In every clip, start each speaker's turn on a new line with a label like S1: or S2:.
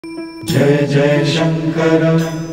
S1: जय जय शङ्कर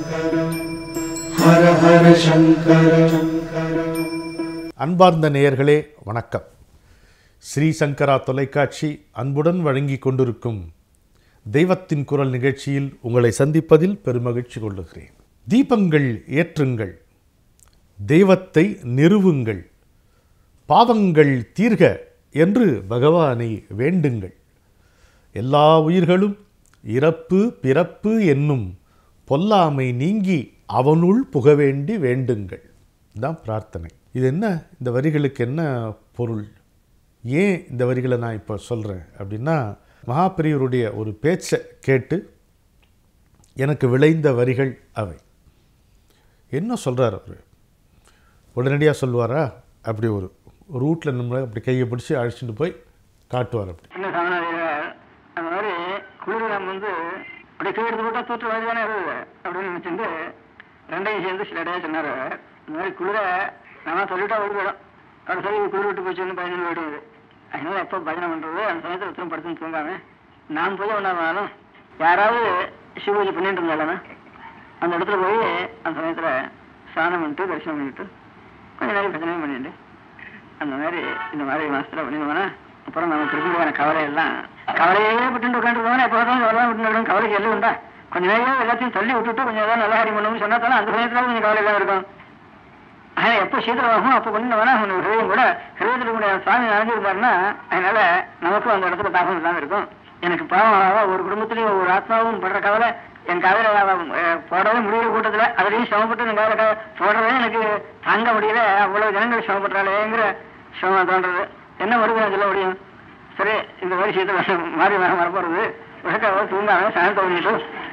S1: हर हर शङ्कर
S2: அன்பார்ந்த நேயர்களே வணக்கம் ஸ்ரீ சங்கரா தொலைக்காட்சி அன்புடன் வழங்கிக் கொண்டிருக்கும் தெய்வத்தின் குரல் நிகழ்ச்சியில் உங்களை சந்திப்பதில் பெருமகிழ்ச்சி கொள்ளுகிறேன் தீபங்கள் ஏற்றுங்கள் தெய்வத்தை நிறுவுங்கள் பாவங்கள் தீர்க என்று பகவானை வேண்டுங்கள் எல்லா உயிர்களும் இறப்பு பிறப்பு என்னும் பொல்லாமை நீங்கி அவனுள் புக வேண்டி வேண்டுங்கள் இதுதான் பிரார்த்தனை இது என்ன இந்த வரிகளுக்கு என்ன பொருள் ஏன் இந்த வரிகளை நான் இப்போ சொல்கிறேன் அப்படின்னா மகாபிரியருடைய ஒரு பேச்சை கேட்டு எனக்கு விளைந்த வரிகள் அவை என்ன சொல்கிறார் அவர் உடனடியாக சொல்லுவாரா அப்படி ஒரு ரூட்டில் நம்மளை அப்படி கையை பிடிச்சி அழைச்சிட்டு போய் காட்டுவார் அப்படி
S3: என்ன சாமனாதிகள் அந்த மாதிரி குளிர்காலம் வந்து அப்படியே கீழே போட்டா தூற்று மாதிரி தானே இருக்குது அப்படின்னு நினைச்சிட்டு ரெண்டையும் சேர்ந்து சில இடையே சொன்னார் இந்த மாதிரி குளிர நம்ம சொல்லிட்டா ஓடி போயிடும் அவர் சொல்லி குளிர் விட்டு போச்சுன்னு பயணம் போயிடுது அதனால எப்போ பஜனை பண்ணுறது அந்த சமயத்தில் ஒருத்தரும் படுத்துன்னு தூங்காம நான் போய் ஒன்றாலும் யாராவது சிவபூஜை பண்ணிட்டு இருந்தாலும் அந்த இடத்துல போய் அந்த சமயத்தில் ஸ்நானம் பண்ணிட்டு தரிசனம் பண்ணிட்டு கொஞ்ச நேரம் பஜனையும் பண்ணிட்டு அந்த மாதிரி இந்த மாதிரி மாசத்துல பண்ணிடுவானா அப்புறம் நம்ம திருப்பியான கவலை எல்லாம் கவலையே விட்டு உட்காந்துருக்கோம் எப்போ கவலை விட்டு கவலைக்கு எல்லாம் உண்டா கொஞ்ச நேரம் எல்லாத்தையும் தள்ளி விட்டுட்டு கொஞ்சம் ஏதாவது நல்ல காரியம் பண்ணணும்னு சொன்னா தானே அந்த சமயத்துல கொஞ்சம் கவலை இல்லாம இருக்கும் ஆனா எப்போ சீக்கிரமாகும் அப்போ பண்ணிடுவானா உனக்கு ஹிருதயம் கூட ஹிருதயத்தில் கூட சுவாமி நடந்திருந்தாருன்னா அதனால நமக்கும் அந்த இடத்துல தாகம் இல்லாம இருக்கும் எனக்கு பாவம் ஒரு குடும்பத்திலையும் ஒரு ஆத்மாவும் படுற கவலை என் கவலை அஹ், போடவே முடியல கூட்டத்துல அதுலயும் சிரமப்பட்டு இந்த கவலை க- போடுறதே எனக்கு தாங்க முடியல அவ்வளவு ஜனங்கள் சிரமப்படுறாளேங்கிற சிரமம் தோன்றது என்ன வருது நான் சொல்ல முடியும் சரி இந்த மாதிரி சீக்கிரம் மாறி வர வரப்போறது விளக்காக தூங்காம சாயந்தரம் பண்ணிட்டு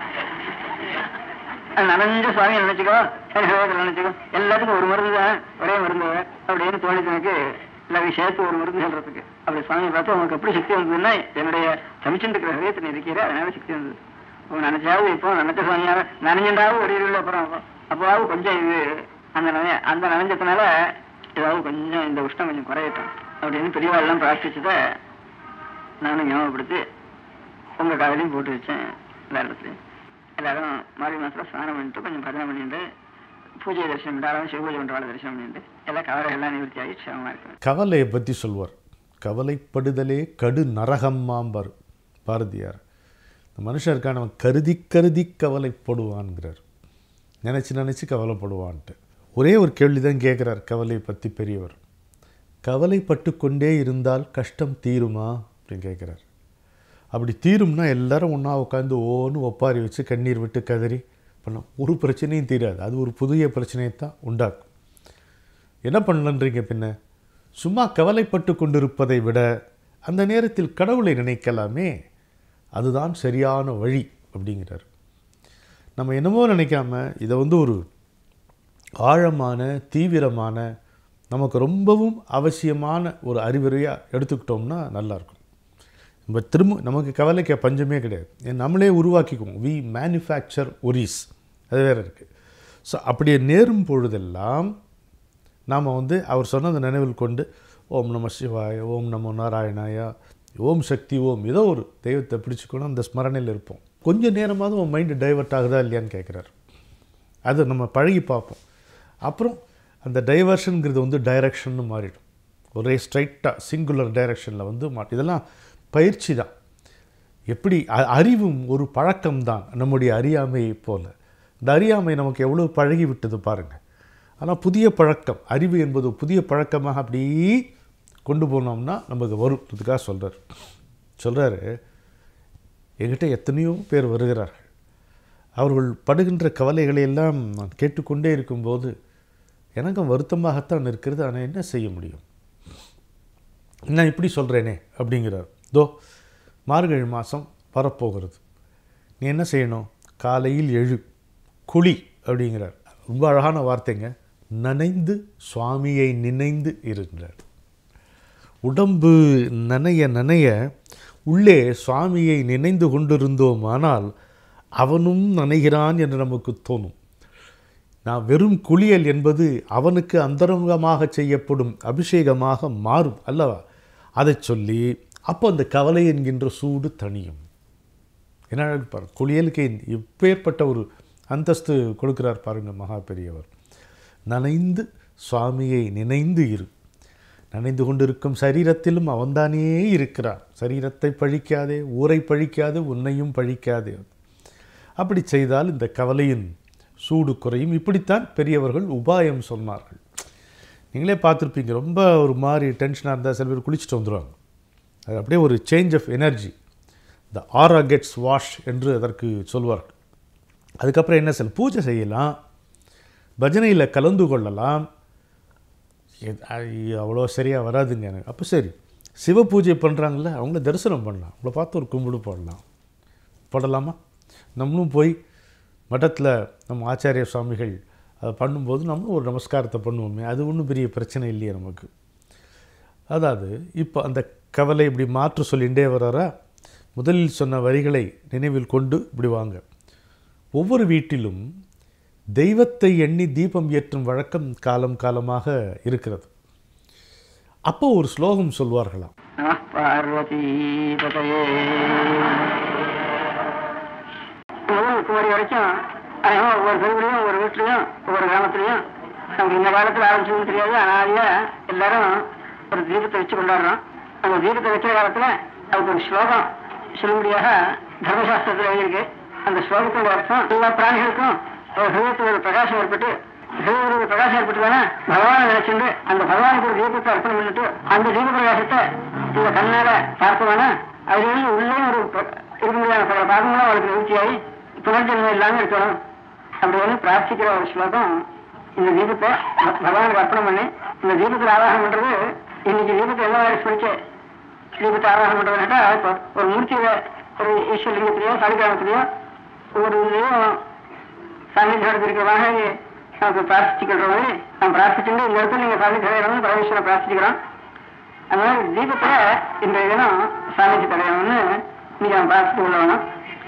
S3: நனைஞ்ச சுவாமியை நினைச்சுக்கோ ஹிருதயத்தில் நினைச்சுக்கோ எல்லாத்துக்கும் ஒரு மருந்து தான் ஒரே மருந்து அப்படின்னு தோணிச்சு எனக்கு எல்லாத்தையும் சேர்த்து ஒரு மருந்து சொல்றதுக்கு அப்படி சுவாமியை பார்த்து உனக்கு எப்படி சக்தி வந்ததுன்னா என்னுடைய சமைச்சுட்டு இருக்கிற ஹிருதயத்தில் இருக்கிற அதனால சக்தி வந்தது உன் நினைச்சாவது இப்போ நினைச்ச சுவாமியார நனைஞ்சாவது ஒரு இருள் அப்புறம் அப்போவாவது கொஞ்சம் இது அந்த நனைய அந்த நனைஞ்சதுனால ஏதாவது கொஞ்சம் இந்த உஷ்ணம் கொஞ்சம் குறையட்டும் அப்படின்னு பெரியவாள்லாம் பிரார்த்திச்சதை நானும் ஞாபகப்படுத்தி உங்க காதலையும் போட்டு வச்சேன் எல்லா இடத்துலையும் எல்லாரும் மாறி மாசத்துல ஸ்நானம் பண்ணிட்டு கொஞ்சம் பஜனை பண்ணிட்டு பூஜை தரிசனம் பண்ணிட்டு அதாவது சிவபூஜை பண்றவாள் தரிசனம் பண்ணிட்டு எல்லாம் கவலை எல்லாம் நிவர்த்தி ஆகி சிரமமா இருக்கு
S2: கவலையை பற்றி சொல்வார் கவலைப்படுதலே கடு நரகம்மாம்பார் பாரதியார் இந்த மனுஷன் இருக்கானவன் கருதி கருதி கவலைப்படுவான்கிறார் நினச்சி நினச்சி கவலைப்படுவான்ட்டு ஒரே ஒரு கேள்வி தான் கேட்குறார் கவலை பற்றி பெரியவர் கவலைப்பட்டு கொண்டே இருந்தால் கஷ்டம் தீருமா அப்படின்னு கேட்குறார் அப்படி தீரும்னா எல்லாரும் ஒன்றா உட்காந்து ஓன்னு ஒப்பாரி வச்சு கண்ணீர் விட்டு கதறி பண்ணோம் ஒரு பிரச்சனையும் தீராது அது ஒரு புதிய பிரச்சனையை தான் உண்டாக்கும் என்ன பண்ணலன்றீங்க பின்ன சும்மா கவலைப்பட்டு கொண்டிருப்பதை விட அந்த நேரத்தில் கடவுளை நினைக்கலாமே அதுதான் சரியான வழி அப்படிங்கிறார் நம்ம என்னமோ நினைக்காம இதை வந்து ஒரு ஆழமான தீவிரமான நமக்கு ரொம்பவும் அவசியமான ஒரு அறிவுரையாக எடுத்துக்கிட்டோம்னா நல்லாயிருக்கும் நம்ம திரும்ப நமக்கு கவலைக்கு பஞ்சமே கிடையாது ஏன் நம்மளே உருவாக்கிக்குவோம் வி மேனுஃபேக்சர் ஒரிஸ் அது வேறு இருக்குது ஸோ அப்படியே நேரும் பொழுதெல்லாம் நாம் வந்து அவர் சொன்னதை நினைவில் கொண்டு ஓம் நம சிவாய ஓம் நமோ நாராயணாயா ஓம் சக்தி ஓம் ஏதோ ஒரு தெய்வத்தை பிடிச்சிக்கணும் அந்த ஸ்மரணையில் இருப்போம் கொஞ்சம் நேரமாவது உன் மைண்டு டைவர்ட் ஆகுதா இல்லையான்னு கேட்குறாரு அது நம்ம பழகி பார்ப்போம் அப்புறம் அந்த டைவர்ஷனுங்கிறது வந்து டைரக்ஷன்னு மாறிடும் ஒரே ஸ்ட்ரைட்டாக சிங்குலர் டைரக்ஷனில் வந்து மாட்டி இதெல்லாம் பயிற்சி தான் எப்படி அ- அறிவும் ஒரு பழக்கம்தான் நம்முடைய அறியாமையை போல இந்த அறியாமை நமக்கு எவ்வளோ பழகி விட்டது பாருங்கள் ஆனால் புதிய பழக்கம் அறிவு என்பது புதிய பழக்கமாக அப்படி கொண்டு போனோம்னா நமக்கு வரும் இதுக்காக சொல்கிறார் சொல்கிறாரு என்கிட்ட எத்தனையோ பேர் வருகிறார்கள் அவர்கள் படுகின்ற கவலைகளை எல்லாம் நான் கேட்டுக்கொண்டே இருக்கும்போது எனக்கும் வருத்தமாகத்தான் இருக்கிறது ஆனால் என்ன செய்ய முடியும் நான் இப்படி சொல்கிறேனே அப்படிங்கிறார் தோ மார்கழி மாதம் வரப்போகிறது நீ என்ன செய்யணும் காலையில் எழு குழி அப்படிங்கிறார் ரொம்ப அழகான வார்த்தைங்க நனைந்து சுவாமியை நினைந்து இருங்கிறார் உடம்பு நனைய நனைய உள்ளே சுவாமியை நினைந்து கொண்டிருந்தோமானால் அவனும் நனைகிறான் என்று நமக்கு தோணும் நான் வெறும் குளியல் என்பது அவனுக்கு அந்தரங்கமாக செய்யப்படும் அபிஷேகமாக மாறும் அல்லவா அதைச் சொல்லி அப்போ அந்த கவலை என்கின்ற சூடு தணியும் என்ன அழகு பாரு குளியலுக்கு எப்பேற்பட்ட ஒரு அந்தஸ்து கொடுக்கிறார் பாருங்க மகா பெரியவர் நனைந்து சுவாமியை நினைந்து இரு நனைந்து கொண்டிருக்கும் சரீரத்திலும் அவன்தானே இருக்கிறான் சரீரத்தை பழிக்காதே ஊரை பழிக்காதே உன்னையும் பழிக்காதே அப்படி செய்தால் இந்த கவலையின் சூடு குறையும் இப்படித்தான் பெரியவர்கள் உபாயம் சொன்னார்கள் நீங்களே பார்த்துருப்பீங்க ரொம்ப ஒரு மாதிரி டென்ஷனாக இருந்தால் சில பேர் குளிச்சுட்டு வந்துடுவாங்க அது அப்படியே ஒரு சேஞ்ச் ஆஃப் எனர்ஜி த ஆரா கெட்ஸ் வாஷ் என்று அதற்கு சொல்வார்கள் அதுக்கப்புறம் என்ன சார் பூஜை செய்யலாம் பஜனையில் கலந்து கொள்ளலாம் எ- ஐ- அவ்வளோ சரியாக வராதுங்க எனக்கு அப்போ சரி சிவ பூஜை பண்ணுறாங்கள அவங்கள தரிசனம் பண்ணலாம் அவங்கள பார்த்து ஒரு கும்பிடு போடலாம் போடலாமா நம்மளும் போய் மಠத்தில் நம்ம ஆச்சாரிய சுவாமிகள் அதை பண்ணும்போது நம்மளும் ஒரு நமஸ்காரத்தை பண்ணுவோமே அது ஒன்றும் பெரிய பிரச்சனை இல்லையே நமக்கு அதாவது இப்போ அந்த கவலை இப்படி மாற்று சொல்லிகிட்டே வர்றாரா முதலில் சொன்ன வரிகளை நினைவில் கொண்டு இப்படி வாங்க ஒவ்வொரு வீட்டிலும் தெய்வத்தை எண்ணி தீபம் ஏற்றும் வழக்கம் காலம் காலமாக இருக்கிறது அப்போ ஒரு ஸ்லோகம் சொல்வார்களாம்
S3: நம பார்வதி பதையே முதல் குமரி வரைக்கும் அதனால ஒவ்வொரு தெருவுலையும் ஒவ்வொரு வீட்லையும் ஒவ்வொரு கிராமத்துலையும் நமக்கு இந்த காலத்துல ஆரம்பிச்சதுன்னு தெரியாது அனாதியா எல்லாரும் ஒரு தீபத்தை வச்சு கொண்டாடுறோம் அந்த தீபத்தை வைக்கிற காலத்துல அதுக்கு ஒரு ஸ்லோகம் சொல்லும்படியாக தர்மசாஸ்திரத்தில் எழுதியிருக்கு அந்த ஸ்லோகத்தோட அர்த்தம் எல்லா பிராணிகளுக்கும் ஒரு ஹிருதத்தில் ஒரு பிரகாசம் ஏற்பட்டு ஹிருதத்தில் ஒரு பிரகாசம் ஏற்பட்டுதானே பகவானை நினைச்சுட்டு அந்த பகவானுக்கு ஒரு தீபத்தை அர்ப்பணம் பண்ணிட்டு அந்த தீப பிரகாசத்தை இந்த கண்ணால பார்க்கவானா அதுலேருந்து உள்ளே ஒரு ப- இருக்க முடியாத பல பாகங்களும் அவளுக்கு நிவர்த்தியாகி புனர்ஜன்மம் இல்லாமல் இருக்கணும் அப்படின்னு பிரார்த்திக்கிற ஒரு ஸ்லோகம் இந்த தீபத்தை ப- பகவானுக்கு அர்ப்பணம் பண்ணி இந்த தீபத்தில் ஆவாகம் பண்றது இன்னைக்கு தீபத்தை என்ன மாதிரி ஸ்பிரிச்சு தீபத்தை ஆவாகம் பண்றதுனாக்கா இப்போ ஒரு மூர்த்தியில ஒரு ஈஸ்வரலிங்கத்திலேயோ சாலிகிராமத்திலேயோ ஒரு இதுலையும் சாநித்தியம் இருக்கிற மாதிரி நமக்கு பிரார்த்திக்கிற மாதிரி நாம் பிரார்த்திச்சுட்டு இந்த இடத்துல நீங்க சாநித்தியம் பரமேஸ்வரனை பிரார்த்திக்கிறோம் அதனால தீபத்துல இந்த தினம் சாமிக்கு தடையணும்னு நீங்க அவன் பார்த்துட்டு உள்ள வேணும்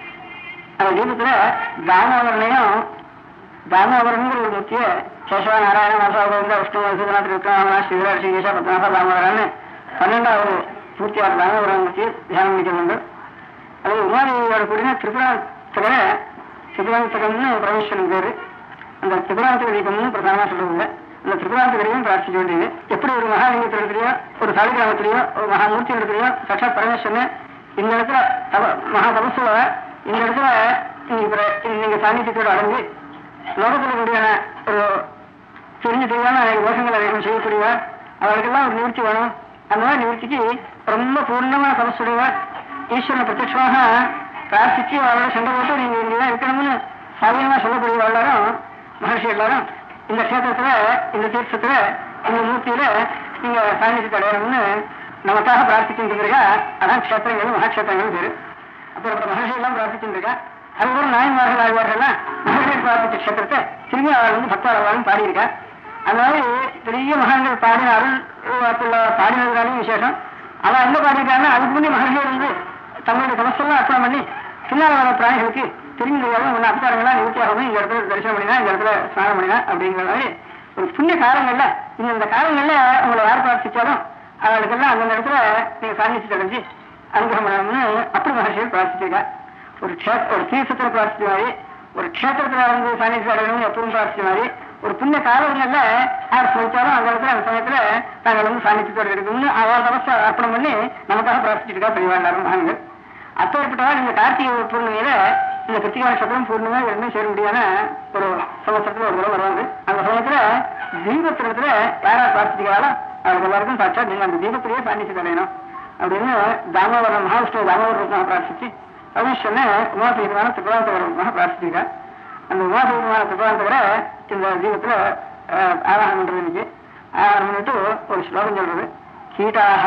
S3: அந்த தீபத்துல தானாவரணையும் தானாவரணுங்கிற ஒரு முக்கிய சேஷவா நாராயண மாசாவோக விஷ்ணு வசுதநாத் விக்ரமணா ஸ்ரீதரா ஸ்ரீகேஷா பத்மநாப தாமோதரான்னு பன்னெண்டாவது பூர்த்தியார் தானாவரண முக்கிய தியானம் பண்ணிக்க வேண்டும் அது உமாதேவியோட கூடிய திரிபுராத்துல திரிபுராந்தகம்னு பரமேஸ்வரன் பேரு அந்த திரிபுராந்தக தீபம்னு பிரதானமா சொல்றது அந்த திரிபுராந்தகரையும் பிரார்த்திக்க வேண்டியது எப்படி ஒரு மகாலிங்கத்தில் இருக்கிறையோ ஒரு சாலிகிராமத்திலேயோ ஒரு மகாமூர்த்தி இருக்கிறையோ சாட்சாத் பரமேஸ்வரன் இந்த இடத்துல தப மகா தபசுல இந்த இடத்துல நீங்க பிர- நீங்க சாநித்தியத்தோட அடைஞ்சு லோகத்தில் கூடியான ஒரு தெரிஞ்சு தெரியாம அநேக தோஷங்கள் அதிகம் செய்யக்கூடிய அவர்களுக்கெல்லாம் ஒரு நிவர்த்தி வேணும் அந்த மாதிரி நிவர்த்திக்கு ரொம்ப பூர்ணமான தபசுடையவர் ஈஸ்வரனை பிரத்யட்சமாக பிரார்த்திச்சு அவரோட சண்டை போட்டு நீங்க இங்கதான் இருக்கணும்னு சாதியமா சொல்லக்கூடிய எல்லாரும் மகர்ஷி எல்லாரும் இந்த கஷேத்திரத்துல இந்த தீர்த்தத்துல இந்த மூர்த்தியில நீங்க சாநித்தியத்தை அடையணும்னு நமக்காக பிரார்த்திச்சுட்டு இருக்கா அதான் கஷேத்திரங்கள் மகாட்சேத்திரங்கள் பேரு அப்புறம் மகர்ஷி எல்லாம் பிரார்த்திச்சுட்டு இருக்கா அதுக்கப்புறம் நாயன்மார்கள் ஆழ்வார்கள்லாம் மகர்ஷி பிரார்த்திச்ச கஷேத்திரத்தை திரும்பி அவள் வந்து பக்தாளவாலும் பாடியிருக்கா அதனால பெரிய மகான்கள் பாடின அருள் வாக்குள்ள பாடினதுனாலும் விசேஷம் அவன் எங்க பாடியிருக்காங்கன்னா அதுக்கு முன்னே மகர்ஷிகள் வந்து தங்களுடைய தமசெல்லாம் அர்ப்பணம் பண்ணி பின்னால் வர பிராணிகளுக்கு திரும்பி உன்ன அபிசாரங்கள்லாம் நிவர்த்தியாகணும் இந்த இடத்துல தரிசனம் பண்ணினா இந்த இடத்துல ஸ்நானம் பண்ணினா அப்படிங்கிற மாதிரி ஒரு புண்ணிய காலங்கள்ல இந்த இந்த காலங்கள்ல உங்களை யார் பிரார்த்திச்சாலும் அவளுக்கெல்லாம் அந்தந்த இடத்துல நீங்க சாநித்தியத்தை அடைஞ்சு அனுகிரகம் பண்ணணும்னு அப்படி மகர்ஷிகள் பிரார்த்திச்சிருக்கா ஒரு க்ஷேத் ஒரு தீர்த்தத்தில் பிரார்த்திச்ச மாதிரி ஒரு க்ஷேத்திரத்துல வந்து சாநித்தியம் அடையணும்னு எப்பவும் பிரார்த்திச்ச மாதிரி ஒரு புண்ணிய காலங்கள்ல யார் சொல்லிச்சாலும் அந்த இடத்துல அந்த சமயத்துல நாங்கள் வந்து சாநித்தியத்தோட இருக்கணும்னு அவள் தபச அர்ப்பணம் பண்ணி நமக்காக பிரார்த்திச்சிருக்கா பெரியவா எல்லாரும் மகான்கள் அப்பேற்பட்டவா இந்த கார்த்திகை பூர்ணிமையில இந்த கிருத்திகா நட்சத்திரம் பூர்ணிமை ரெண்டும் சேர முடியாத ஒரு சமஸ்திரத்துல ஒரு தடவை வருவாங்க அந்த சமயத்துல தீபத்திரத்துல யாரா பிரார்த்திக்கிறாளோ அவருக்கு எல்லாருக்கும் சாட்சா நீங்க அந்த தீபத்திலேயே சாநித்தியம் அடையணும் அப்படின்னு தாமோதர மகாவிஷ்ணு தாமோதரமாக பிரார்த்திச்சு பரமேஸ்வரனை உமாசீகமான திரிபுராந்தகரமாக பிரார்த்திச்சிருக்கா அந்த உமாசீகமான திரிபுராந்தகரை இந்த தீபத்துல அஹ், ஆராதனை பண்றது இன்னைக்கு ஆராதனை பண்ணிட்டு ஒரு ஸ்லோகம் சொல்றது கீட்டாக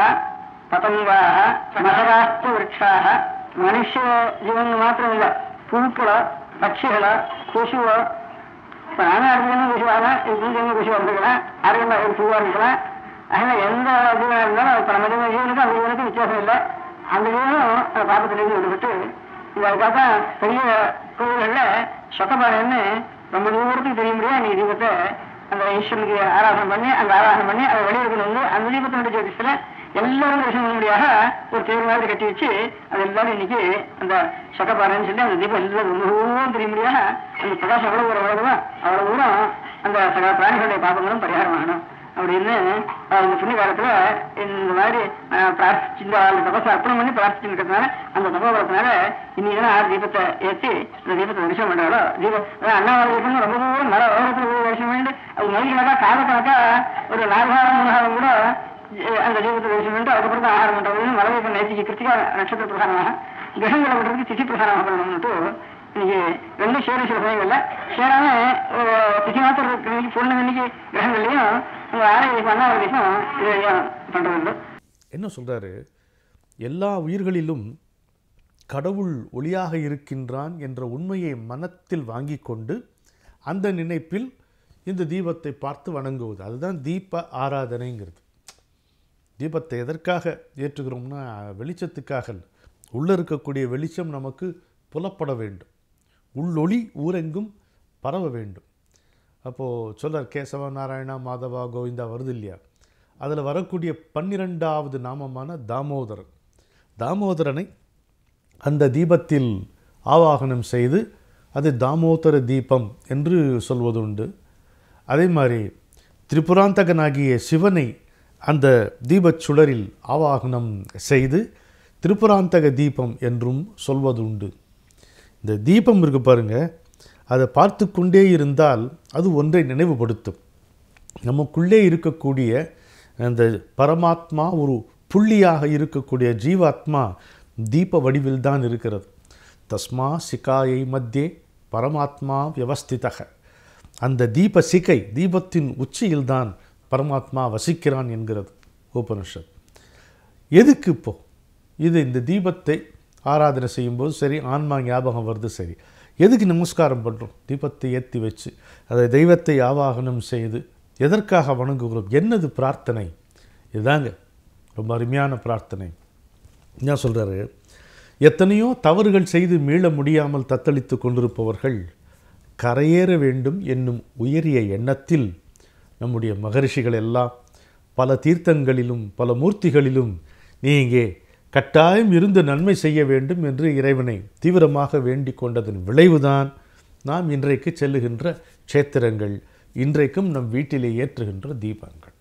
S3: பதங்காக மகராஷ்ட விரக்ஷாக மனுஷ ஜீவன் மாத்திரம் இல்ல புழுக்களோ பட்சிகளோ கொசுவோ இப்ப நானும் அறுபது கொசுவாங்க இது கொசு வந்துருக்கிறேன் அறுபது ஒரு பூவா இருக்கலாம் அதனால எந்த ஜீவனா இருந்தாலும் இப்ப நம்ம ஜீவன் ஜீவனுக்கும் அந்த ஜீவனுக்கும் வித்தியாசம் இல்லை அந்த ஜீவனும் அந்த பாப்பத்திலிருந்து விடுபட்டு இது அதுக்காக தான் பெரிய கோவில்கள்ல சொக்கபாடன்னு ரொம்ப தூரத்துக்கு தெரிய முடியாது நீ தீபத்தை அந்த ஈஸ்வரனுக்கு ஆராதனை பண்ணி அந்த ஆராதனை பண்ணி அதை வெளியிடக்கணும் வந்து அந்த தீபத்தினுடைய ஜோதிஷத்துல எல்லாரும் தரிசனம் பண்ணும்படியாக ஒரு தேர் மாதிரி கட்டி வச்சு அது எல்லாரும் இன்னைக்கு அந்த சொக்கப்பாறைன்னு சொல்லி அந்த தீபம் எல்லாம் ரொம்ப தூரம் தெரியும்படியாக அந்த பிரகாசம் எவ்வளவு ஒரு அவ்வளவு அவ்வளவு தூரம் அந்த சகல பிராணிகளுடைய பாபங்களும் பரிகாரம் ஆகணும் அப்படின்னு அஹ், இந்த புண்ணிய காலத்துல இந்த மாதிரி அஹ், பிரார்த்திச்சு இந்த தபசை அர்ப்பணம் பண்ணி பிரார்த்திச்சு இருக்கிறதுனால அந்த தபோபலத்தினால இன்னைக்கு ஆறு தீபத்தை ஏற்றி இந்த தீபத்தை தரிசனம் பண்றாரோ தீபம் அதான் அண்ணாவது தீபம் ரொம்ப தூரம் மழை ஓரத்தில் போய் தரிசனம் பண்ணிட்டு அது மதிக்கணக்கா காலக்கணக்கா ஒரு நாலு காலம் மூணு காலம் கூட அஹ், அந்த தீபத்தை தரிசனம் பண்ணிட்டு அதுக்கப்புறம் தான் ஆகாரம் பண்றது மழை தீபம் நேற்று கிருத்திகா நட்சத்திர பிரகாரமாக கிரகங்களை பண்றதுக்கு திதி பிரகாரமாக பண்ணணும்னுட்டு இன்னைக்கு ரெண்டும் சேர சில சமயங்கள்ல சேராம ஒரு திதி மாத்திரம் இருக்கிற பொண்ணு இன்னைக்கு கிரகங்கள்லயும் உங்க ஆரோக்கியம் அண்ணாவதிக்கும் இது பண்றது உண்டு
S2: என்ன சொல்றாரு எல்லா உயிர்களிலும் கடவுள் ஒளியாக இருக்கின்றான் என்ற உண்மையை மனத்தில் வாங்கி கொண்டு அந்த நினைப்பில் இந்த தீபத்தை பார்த்து வணங்குவது அதுதான் தீப ஆராதனைங்கிறது தீபத்தை எதற்காக ஏற்றுகிறோம்னா வெளிச்சத்துக்காக அல்ல. உள்ள இருக்கக்கூடிய வெளிச்சம் நமக்கு புலப்பட வேண்டும் உள்ளொளி ஊரெங்கும் பரவ வேண்டும் அப்போது சொல்றார் கேசவ நாராயணா மாதவா கோவிந்தா வருது இல்லையா அதில் வரக்கூடிய பன்னிரெண்டாவது நாமமான தாமோதரன் தாமோதரனை அந்த தீபத்தில் ஆவாகனம் செய்து அது தாமோதர தீபம் என்று சொல்வதுண்டு அதே மாதிரி திரிபுராந்தகனாகிய சிவனை அந்த தீபச் சுடரில் ஆவாகனம் செய்து திரிபுராந்தக தீபம் என்றும் சொல்வதுண்டு இந்த தீபம் இருக்கு பாருங்க அதை பார்த்து கொண்டே இருந்தால் அது ஒன்றை நினைவுபடுத்தும் நமக்குள்ளே இருக்கக்கூடிய அந்த பரமாத்மா ஒரு புள்ளியாக இருக்கக்கூடிய ஜீவாத்மா தீப வடிவில் தான் இருக்கிறது தஸ்மா சிகாயை மத்தியே பரமாத்மா வியவஸ்திதக அந்த தீப சிகை தீபத்தின் உச்சியில்தான் பரமாத்மா வசிக்கிறான் என்கிறது உபனிஷத் எதுக்கு இப்போ இது இந்த தீபத்தை ஆராதனை செய்யும்போது சரி ஆன்மா ஞாபகம் வருது சரி எதுக்கு நமஸ்காரம் பண்ணுறோம் தீபத்தை ஏற்றி வச்சு அதை தெய்வத்தை ஆவாகனம் செய்து எதற்காக வணங்குகிறோம் என்னது பிரார்த்தனை இதுதாங்க ரொம்ப அருமையான பிரார்த்தனை என்ன சொல்கிறாரு எத்தனையோ தவறுகள் செய்து மீள முடியாமல் தத்தளித்து கொண்டிருப்பவர்கள் கரையேற வேண்டும் என்னும் உயரிய எண்ணத்தில் நம்முடைய மகரிஷிகள் எல்லாம் பல தீர்த்தங்களிலும் பல மூர்த்திகளிலும் நீங்கே கட்டாயம் இருந்து நன்மை செய்ய வேண்டும் என்று இறைவனை தீவிரமாக வேண்டிக் கொண்டதன் விளைவுதான் நாம் இன்றைக்கு செல்லுகின்ற க்ஷேத்திரங்கள் இன்றைக்கும் நம் வீட்டிலே ஏற்றுகின்ற தீபங்கள்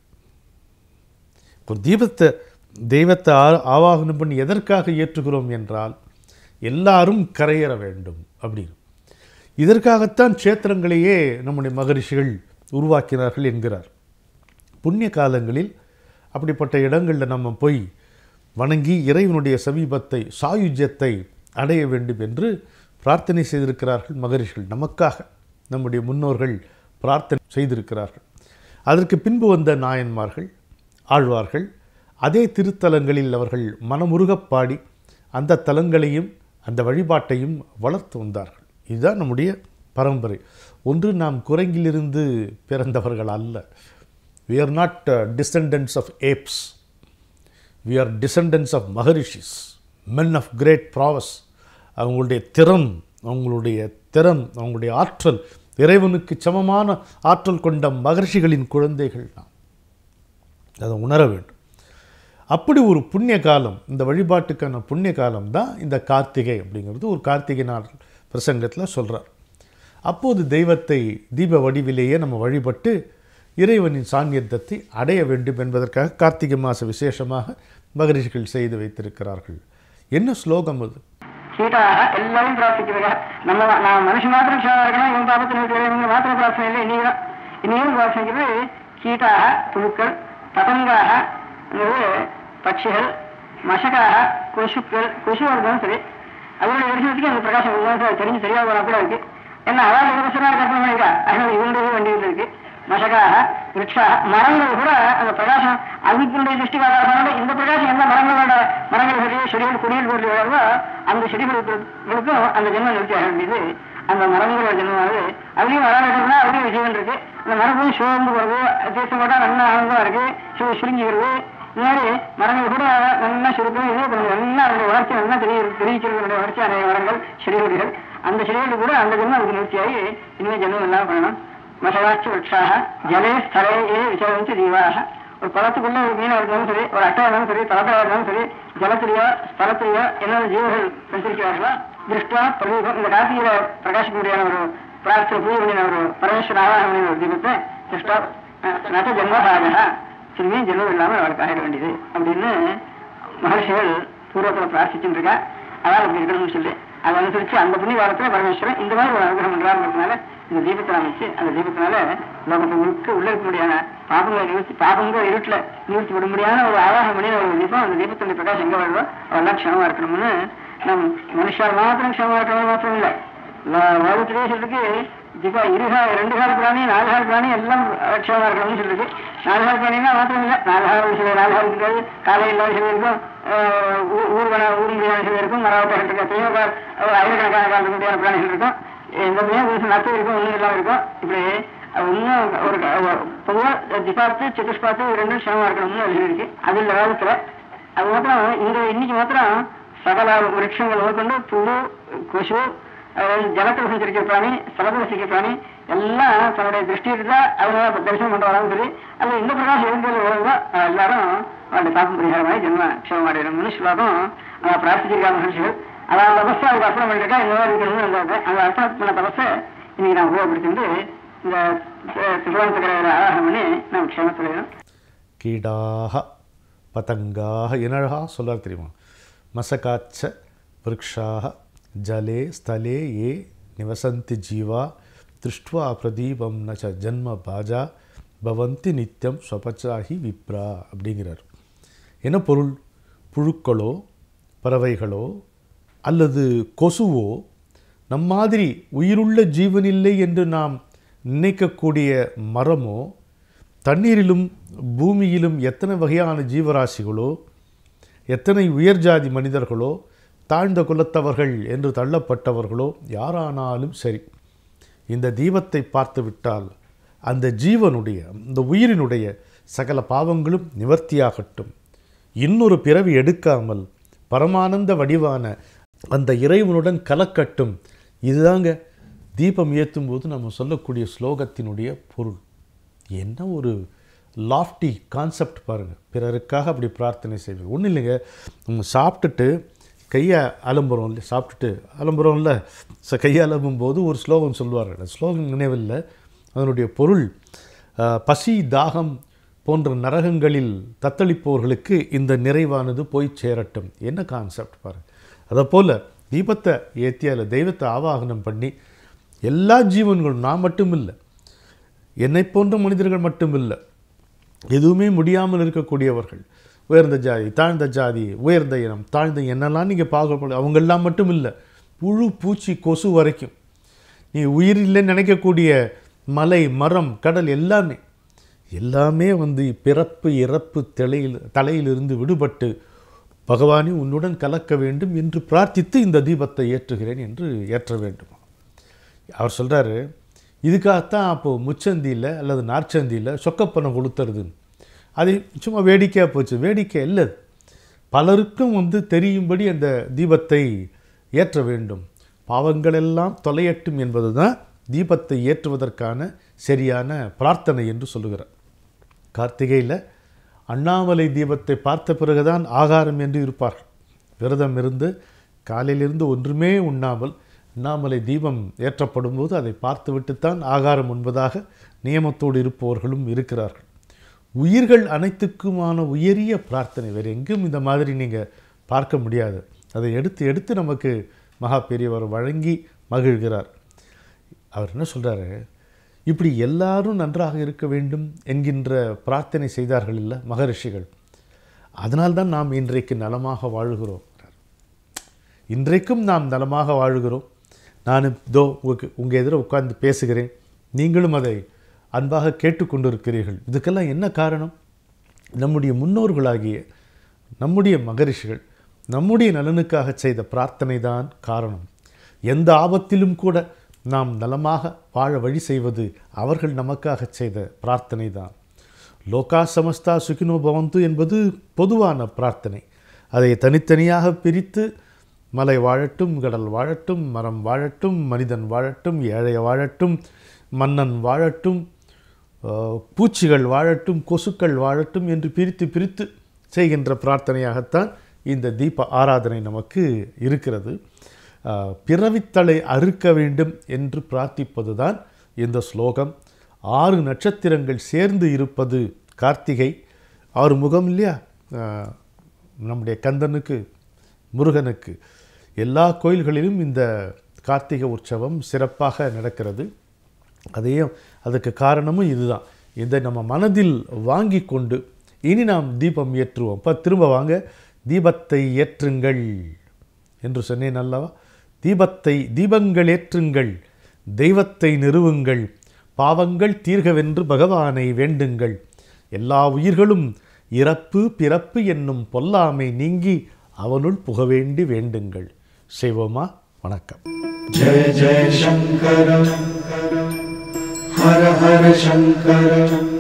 S2: ஒரு தீபத்தை தெய்வத்தை ஆ- ஆவாகனம் பண்ணி எதற்காக ஏற்றுகிறோம் என்றால் எல்லாரும் கரையேற வேண்டும் அப்படின்னு இதற்காகத்தான் க்ஷேத்திரங்களையே நம்முடைய மகரிஷிகள் உருவாக்கினார்கள் என்கிறார் புண்ணிய காலங்களில் அப்படிப்பட்ட இடங்களில் நம்ம போய் வணங்கி இறைவனுடைய சமீபத்தை சாயுஜ்யத்தை அடைய வேண்டும் என்று பிரார்த்தனை செய்திருக்கிறார்கள் மகரிஷிகள் நமக்காக நம்முடைய முன்னோர்கள் பிரார்த்தனை செய்திருக்கிறார்கள் அதற்கு பின்பு வந்த நாயன்மார்கள் ஆழ்வார்கள் அதே திருத்தலங்களில் அவர்கள் மனமுருகப் பாடி அந்த தலங்களையும் அந்த வழிபாட்டையும் வளர்த்து வந்தார்கள் இதுதான் நம்முடைய பரம்பரை ஒன்று நாம் குரங்கிலிருந்து பிறந்தவர்கள் அல்ல we are not uh, descendants of apes we are descendants of மகரிஷிஸ் men of great prowess அவங்களுடைய திறன் அவங்களுடைய திறன் அவங்களுடைய ஆற்றல் இறைவனுக்கு சமமான ஆற்றல் கொண்ட மகர்ஷிகளின் குழந்தைகள் நாம் அதை உணர வேண்டும் அப்படி ஒரு புண்ணிய காலம் இந்த வழிபாட்டுக்கான புண்ணிய காலம் தான் இந்த கார்த்திகை அப்படிங்கிறது ஒரு கார்த்திகை நாள் பிரசங்கத்தில் சொல்கிறார் அப்போது தெய்வத்தை தீப வடிவிலேயே நம்ம வழிபட்டு இறைவனின் சாநியத்தத்தை அடைய வேண்டும் என்பதற்காக கார்த்திகை மாத விசேஷமாக மகரிஷிகள் செய்து வைத்திருக்கிறார்கள் என்ன ஸ்லோகம் அது
S3: கீட்டாக எல்லாரும் பிரார்த்திக்கிறதா நம்ம நான் மனுஷன் மாத்திரம் க்ஷேமமா இருக்கணும் இவன் பாபத்தை நிறுத்தி இவங்க மாத்திரம் பிரார்த்தனை இல்லை இன்னைக்கு தான் இன்னையும் பிரார்த்தனைக்கிறது கீட்டாக புழுக்கள் பதங்காக அதாவது பட்சிகள் மசகாக கொசுக்கள் கொசு இருந்தாலும் சரி அதோட தரிசனத்துக்கு அந்த பிரகாசம் இருந்தாலும் சரி தெரிஞ்சு சரியாக போனா கூட இருக்கு ஏன்னா அதாவது விமர்சனாக கற்பனை பண்ணிக்கிறா அதனால இவனுடைய வண்டியில் இருக்கு மசகாக விரக்ஷா மரங்கள் கூட அந்த பிரகாசம் அதுக்குடைய திருஷ்டி ஆகாசம் இந்த பிரகாசம் எந்த மரங்களோட மரங்கள் சரி செடிகள் கொடிகள் போட்டு விளையாடுதோ அந்த செடிகளுக்கும் அந்த ஜென்மம் நிறுத்தி ஆக வேண்டியது அந்த மரங்களோட ஜென்மாவது அதுலயும் வராதுன்னா அதுலயும் ஜீவன் இருக்கு அந்த மரமும் சிவந்து போறது தீர்த்தம் போட்டா நல்லா ஆனந்தமா இருக்கு சிவ சுருங்கிக்கிறது இந்த மாதிரி மரங்கள் கூட நல்லா சுருக்கம் இது பண்ணுது நல்லா அதனுடைய வளர்ச்சி நல்லா தெரிய தெரிவிக்கிறதுடைய வளர்ச்சி அந்த மரங்கள் செடிகொடிகள் அந்த செடிகள் கூட அந்த ஜென்மம் அதுக்கு நிறுத்தியாகி இனிமேல் ஜென்மம் எல்லாம் பண்ணணும் மசகாட்சி விரக்ஷாக ஜலே ஸ்தலே ஏ விசரந்தி ஜீவாக ஒரு குளத்துக்குள்ள ஒரு மீனா இருந்தாலும் சரி ஒரு அட்டா இருந்தாலும் சரி தலட்டா இருந்தாலும் சரி ஜலத்திலேயோ ஸ்தலத்திலேயோ என்ன ஜீவர்கள் சஞ்சரிக்கிறார்களோ திருஷ்டா பிரதீபம் இந்த கார்த்திகையில பிரகாசிக்கக்கூடியான ஒரு பிரார்த்தனை பூஜை பண்ணின ஒரு பரமேஸ்வர ஆராதனை பண்ணின ஒரு தீபத்தை திருஷ்டா நட ஜென்மசாகா சிறுமியும் ஜென்மம் இல்லாமல் அவளுக்கு ஆயிட வேண்டியது அப்படின்னு மகர்ஷிகள் பூர்வத்தில் பிரார்த்திச்சுட்டு இருக்கா அதான் அப்படி இருக்கணும்னு சொல்லி அதை அனுசரிச்சு அந்த புண்ணிய காலத்துல பரமேஸ்வரன் இந்த மாதிரி ஒரு அனுகிரகம் பண்றாருன்றதுனால இந்த தீபத்தை அமைச்சு அந்த தீபத்தினால லோகத்தை முழுக்க உள்ள இருக்க முடியாத பாபங்களை நிறுத்தி பாபங்க இருட்டுல நிறுத்தி விட முடியாத ஒரு ஆதாரம் பண்ணி ஒரு தீபம் அந்த தீபத்தினுடைய பிரகாசம் எங்க வருதோ அவெல்லாம் க்ஷமமா இருக்கணும்னு நம் மனுஷால் மாத்திரம் க்ஷமமா இருக்கணும் மாத்திரம் இல்லை லோகத்திலேயே சொல்லிருக்கு தீபா இருகா ரெண்டு கால பிராணி நாலு கால பிராணி எல்லாம் க்ஷமமா இருக்கணும்னு சொல்லிருக்கு நாலு கால பிராணினா மாத்திரம் இல்லை நாலு கால சில நாலு காலம் இருக்காது காலை இல்லாத சில இருக்கும் ஆஹ் ஊ- ஊர்வன ஊர் முடியாத சில இருக்கும் மரவட்டம் இருக்கு எத்தனையோ கால் ஆயிரக்கணக்கான கால இருக்க முடியாத பிராணிகள் இருக்கும் இந்த மாதிரி நத்து இருக்கும் ஒன்றும் இல்லாம இருக்கும் இப்படி இன்னும் ஒரு பொதுவாக திபாத்து சதுஷ்பாத்து இது ரெண்டும் சிரமமா இருக்கணும்னு எழுதியிருக்கு அது இந்த காலத்துல அது மாத்திரம் இந்த இன்னைக்கு மாத்திரம் சகல விருட்சங்கள் முதற்கொண்டு புழு கொசு அஹ் ஜலத்தில் சஞ்சரிக்கிற பிராணி ஸ்தலத்தில் சஞ்சரிக்கிற பிராணி எல்லாம் தன்னுடைய திருஷ்டி இருந்தா அவங்க தரிசனம் பண்றாலும் சரி அது இந்த பிரகாசம் எழுந்தது வருதோ அஹ் எல்லாரும் அவருடைய பாப்பம் பரிகாரமாய் ஜென்ம க்ஷமம் அடையணும்னு ஸ்லோகம் அஹ் பிரார்த்திச்சிருக்காங்க மனுஷர்கள் அதான் அந்த தபஸை அவங்க அர்ப்பணம் பண்ணிருக்கா இந்த மாதிரி இருக்கணும்னு இருந்தாங்க அந்த அர்ப்பணம் பண்ண தபஸை இன்னைக்கு நான் உபயோகப்படுத்திட்டு இந்த திருவனந்தபுர ஆராதனை பண்ணி நம்ம க்ஷமத்தில்
S2: கீடாக பதங்காக என்ன அழகா சொல்லார் தெரியுமா மசகாச்ச விரக்ஷாக ஜலே ஸ்தலே ஏ நிவசந்தி ஜீவா திருஷ்டுவா பிரதீபம் நச்ச ஜன்ம பாஜா பவந்தி நித்தியம் ஸ்வபச்சாகி விப்ரா அப்படிங்கிறார் என்ன பொருள் புழுக்களோ பறவைகளோ அல்லது கொசுவோ நம் மாதிரி உயிருள்ள ஜீவனில்லை என்று நாம் நினைக்கக்கூடிய மரமோ தண்ணீரிலும் பூமியிலும் எத்தனை வகையான ஜீவராசிகளோ எத்தனை உயர் ஜாதி மனிதர்களோ தாழ்ந்த குலத்தவர்கள் என்று தள்ளப்பட்டவர்களோ யாரானாலும் சரி இந்த தீபத்தை பார்த்து விட்டால் அந்த ஜீவனுடைய அந்த உயிரினுடைய சகல பாவங்களும் நிவர்த்தியாகட்டும் இன்னொரு பிறவி எடுக்காமல் பரமானந்த வடிவான அந்த இறைவனுடன் கலக்கட்டும் இதுதாங்க தீபம் ஏற்றும் போது நம்ம சொல்லக்கூடிய ஸ்லோகத்தினுடைய பொருள் என்ன ஒரு லாஃப்டி கான்செப்ட் பாருங்கள் பிறருக்காக அப்படி பிரார்த்தனை செய்வது ஒன்றும் இல்லைங்க நம்ம சாப்பிட்டுட்டு கையை அலம்புறோம் இல்லை சாப்பிட்டுட்டு அலம்புறோம்ல ஸோ கையை அலம்பும் போது ஒரு ஸ்லோகம் சொல்லுவார்கள் அந்த ஸ்லோகம் நினைவில்லை அதனுடைய பொருள் அஹ், பசி தாகம் போன்ற நரகங்களில் தத்தளிப்பவர்களுக்கு இந்த நிறைவானது போய் சேரட்டும் என்ன கான்செப்ட் பாருங்கள் அதை போல் தீபத்தை ஏற்றி அதில் தெய்வத்தை ஆவாகனம் பண்ணி எல்லா ஜீவன்களும் நான் மட்டும் இல்லை என்னை போன்ற மனிதர்கள் மட்டும் இல்லை எதுவுமே முடியாமல் இருக்கக்கூடியவர்கள் உயர்ந்த ஜாதி தாழ்ந்த ஜாதி உயர்ந்த இனம் தாழ்ந்த என்னெல்லாம் நீங்கள் பார்க்கப்பட அவங்கெல்லாம் மட்டும் இல்லை புழு பூச்சி கொசு வரைக்கும் நீ உயிர் இல்லைன்னு நினைக்கக்கூடிய மலை மரம் கடல் எல்லாமே எல்லாமே வந்து பிறப்பு இறப்பு தலையில் தலையிலிருந்து விடுபட்டு பகவானே உன்னுடன் கலக்க வேண்டும் என்று பிரார்த்தித்து இந்த தீபத்தை ஏற்றுகிறேன் என்று ஏற்ற வேண்டும் அவர் சொல்கிறாரு இதுக்காகத்தான் அப்போது முச்சந்தியில் அல்லது நார்ச்சந்தியில் சொக்கப்பணம் கொடுத்துருதுன்னு அது சும்மா வேடிக்கையாக போச்சு வேடிக்கை இல்லை அது. பலருக்கும் வந்து தெரியும்படி அந்த தீபத்தை ஏற்ற வேண்டும் பாவங்களெல்லாம் தொலையட்டும் என்பது தான் தீபத்தை ஏற்றுவதற்கான சரியான பிரார்த்தனை என்று சொல்லுகிறார் கார்த்திகையில் அண்ணாமலை தீபத்தை பார்த்த பிறகுதான் ஆகாரம் என்று இருப்பார்கள் விரதம் இருந்து காலையிலிருந்து ஒன்றுமே உண்ணாமல் அண்ணாமலை தீபம் ஏற்றப்படும் போது அதை பார்த்துவிட்டுத்தான் ஆகாரம் உண்பதாக நியமத்தோடு இருப்பவர்களும் இருக்கிறார்கள் உயிர்கள் அனைத்துக்குமான உயரிய பிரார்த்தனை வேறு எங்கும் இந்த மாதிரி நீங்கள் பார்க்க முடியாது அதை எடுத்து எடுத்து நமக்கு மகா பெரியவர் வழங்கி மகிழ்கிறார் அவர் என்ன சொல்றாரு இப்படி எல்லாரும் நன்றாக இருக்க வேண்டும் என்கின்ற பிரார்த்தனை செய்தார்கள் இல்லை மகரிஷிகள் அதனால்தான் நாம் இன்றைக்கு நலமாக வாழுகிறோம் இன்றைக்கும் நாம் நலமாக வாழுகிறோம் நான் இதோ உங்களுக்கு உங்கள் எதிர உட்கார்ந்து பேசுகிறேன் நீங்களும் அதை அன்பாக கேட்டுக்கொண்டிருக்கிறீர்கள் இதுக்கெல்லாம் என்ன காரணம் நம்முடைய முன்னோர்களாகிய நம்முடைய மகரிஷிகள் நம்முடைய நலனுக்காக செய்த பிரார்த்தனை தான் காரணம் எந்த ஆபத்திலும் கூட நாம் நலமாக வாழ வழி செய்வது அவர்கள் நமக்காக செய்த பிரார்த்தனை தான் லோகா சமஸ்தா சுகினோ பவந்து என்பது பொதுவான பிரார்த்தனை அதை தனித்தனியாக பிரித்து மலை வாழட்டும் கடல் வாழட்டும் மரம் வாழட்டும் மனிதன் வாழட்டும் ஏழை வாழட்டும் மன்னன் வாழட்டும் அஹ், பூச்சிகள் வாழட்டும் கொசுக்கள் வாழட்டும் என்று பிரித்து பிரித்து செய்கின்ற பிரார்த்தனையாகத்தான் இந்த தீப ஆராதனை நமக்கு இருக்கிறது அஹ், பிறவித்தலை அறுக்க வேண்டும் என்று பிரார்த்திப்பதுதான் இந்த ஸ்லோகம் ஆறு நட்சத்திரங்கள் சேர்ந்து இருப்பது கார்த்திகை ஆறு முகம் இல்லையா அஹ், நம்முடைய கந்தனுக்கு முருகனுக்கு எல்லா கோயில்களிலும் இந்த கார்த்திகை உற்சவம் சிறப்பாக நடக்கிறது அதையும் அதுக்கு காரணமும் இதுதான் இதை நம்ம மனதில் வாங்கி கொண்டு இனி நாம் தீபம் ஏற்றுவோம் இப்போ திரும்ப வாங்க தீபத்தை ஏற்றுங்கள் என்று சொன்னேன் அல்லவா தீபத்தை தீபங்கள் ஏற்றுங்கள் தெய்வத்தை நிறுவுங்கள் பாவங்கள் தீர்கவென்று பகவானை வேண்டுங்கள் எல்லா உயிர்களும் இறப்பு பிறப்பு என்னும் பொல்லாமை நீங்கி அவனுள் புக வேண்டி வேண்டுங்கள் செய்வோமா வணக்கம்
S1: जय जय शङ्कर हर हर शङ्कर